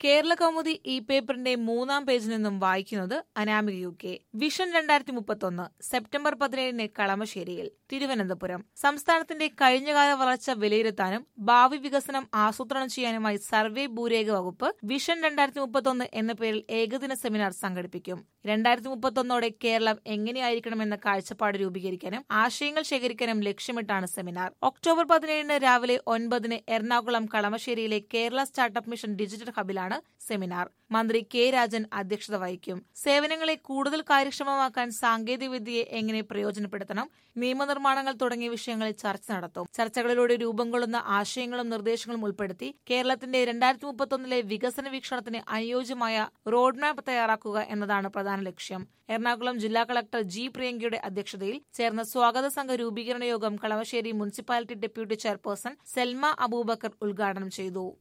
Kerala Kaumudi E പേപ്പറിന്റെ മൂന്നാം പേജിൽ നിന്നും വായിക്കുന്നത് അനാമിക യു കെ വിഷൻ രണ്ടായിരത്തി മുപ്പത്തൊന്ന് സെപ്റ്റംബർ പതിനേഴിന് കളമശ്ശേരിയിൽ തിരുവനന്തപുരം സംസ്ഥാനത്തിന്റെ കഴിഞ്ഞകാല വളർച്ച വിലയിരുത്താനും ഭാവി വികസനം ആസൂത്രണം ചെയ്യാനുമായി സർവേ ഭൂരേഖ വകുപ്പ് വിഷൻ രണ്ടായിരത്തി മുപ്പത്തൊന്ന് എന്ന പേരിൽ ഏകദിന സെമിനാർ സംഘടിപ്പിക്കും രണ്ടായിരത്തി മുപ്പത്തൊന്നോടെ കേരളം എങ്ങനെയായിരിക്കണമെന്ന കാഴ്ചപ്പാട് രൂപീകരിക്കാനും ആശയങ്ങൾ ശേഖരിക്കാനും ലക്ഷ്യമിട്ടാണ് സെമിനാർ ഒക്ടോബർ പതിനേഴിന് രാവിലെ ഒൻപതിന് എറണാകുളം കളമശ്ശേരിയിലെ കേരള സ്റ്റാർട്ടപ്പ് മിഷൻ ഡിജിറ്റൽ ഹബിലാണ് സെമിനാർ മന്ത്രി കെ രാജൻ അധ്യക്ഷത വഹിക്കും സേവനങ്ങളെ കൂടുതൽ കാര്യക്ഷമമാക്കാൻ സാങ്കേതികവിദ്യയെ എങ്ങനെ പ്രയോജനപ്പെടുത്തണം നിയമനിർമ്മാണങ്ങൾ തുടങ്ങിയ വിഷയങ്ങളിൽ ചർച്ച നടത്തും ചർച്ചകളിലൂടെ രൂപം കൊള്ളുന്ന ആശയങ്ങളും നിർദ്ദേശങ്ങളും ഉൾപ്പെടുത്തി കേരളത്തിന്റെ രണ്ടായിരത്തി മുപ്പത്തൊന്നിലെ വികസന വീക്ഷണത്തിന് അനുയോജ്യമായ റോഡ് മാപ്പ് തയ്യാറാക്കുക എന്നതാണ് പ്രധാന ലക്ഷ്യം എറണാകുളം ജില്ലാ കളക്ടർ ജി പ്രിയങ്കയുടെ അധ്യക്ഷതയിൽ ചേർന്ന സ്വാഗത സംഘ രൂപീകരണ യോഗം Kalamassery municipality deputy chairperson Selma Aboobacker ഉദ്ഘാടനം ചെയ്തു